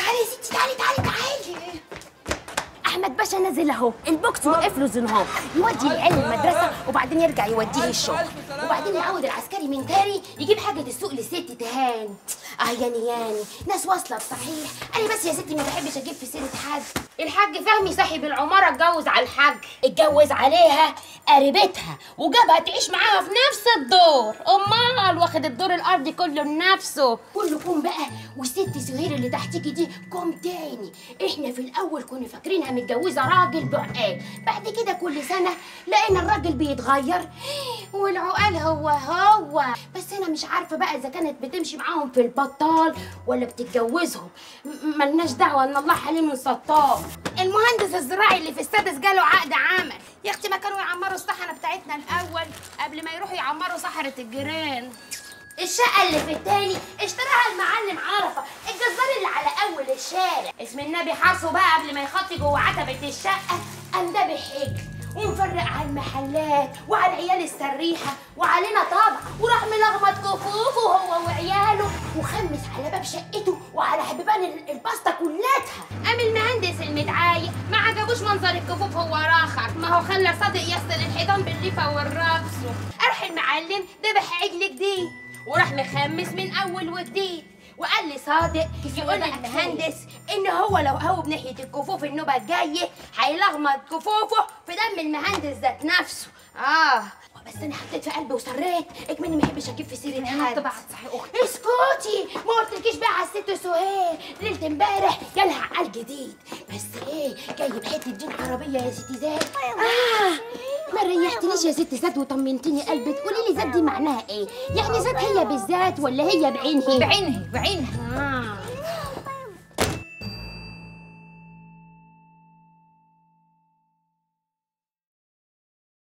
تعالي يا ستي تعالي تعالي تعالي احمد باشا نزل اهو البوكس وقف له زنهار يودي العيال المدرسه وبعدين يرجع يوديه الشغل وبعدين يعود العسكري من تاني يجيب حاجه السوق لست تهان اه ياني ياني ناس واصله بصحيح انا بس يا ستي ما بحبش اجيب في سيره حد الحاج فهمي صاحب العماره اتجوز على الحاج اتجوز عليها قريبتها وجابها تعيش معاها في نفس الدور امال واخد الدور الارضي كله لنفسه كله كوم بقى والست سهير اللي تحتيكي دي كوم تاني احنا في الاول كنا فاكرينها متجوزه راجل بعقال بعد كده كل سنه لقينا الراجل بيتغير والعقال هو هو بس انا مش عارفه بقى اذا كانت بتمشي معاهم في البطال ولا بتتجوزهم م- ملناش دعوه ان الله حليم ستار المهندس الزراعي اللي في السادس جاله عقد عمل يا اختي ما كانوا يعمروا الصحنه بتاعتنا الاول قبل ما يروحوا يعمروا صحره الجيران الشقة اللي في التاني اشتراها المعلم عرفة الجزار اللي على أول الشارع اسم النبي حاسه بقى قبل ما يخطي جوه عتبة الشقة قام ده بحجر ومفرق على المحلات وعلى العيال السريحة وعلينا طبعا وراح ملغمط كفوفه هو وعياله وخمس على باب شقته وعلى حبيبان ال- الباستا كلاتها قام المهندس المتعايق ما عجبوش منظر الكفوف هو راخر ما هو خلى صادق يصل الحيطان بالليفة والرقص راح المعلم ذبح عجل جديد وراح مخمس من اول وجديد وقال لي صادق يقول للمهندس ان هو لو هو بناحيه الكفوف النوبه الجايه هيلغمط كفوفه في دم المهندس ذات نفسه اه بس انا حطيت في قلبي وصريت اكمني ما بحبش اجيب في سيره حد طبعا صحيح اختي اسكتي ما قلتلكيش بقى على الست سهير ليله امبارح جالها عقل جديد بس ايه جايب حته دين عربيه يا ستي زاد اه ما ريحتنيش يا ست زاد وطمنتيني قلبك قولي لي زاد دي معناها ايه يعني زاد هي بالذات ولا هي بعينها بعينها بعينها آه.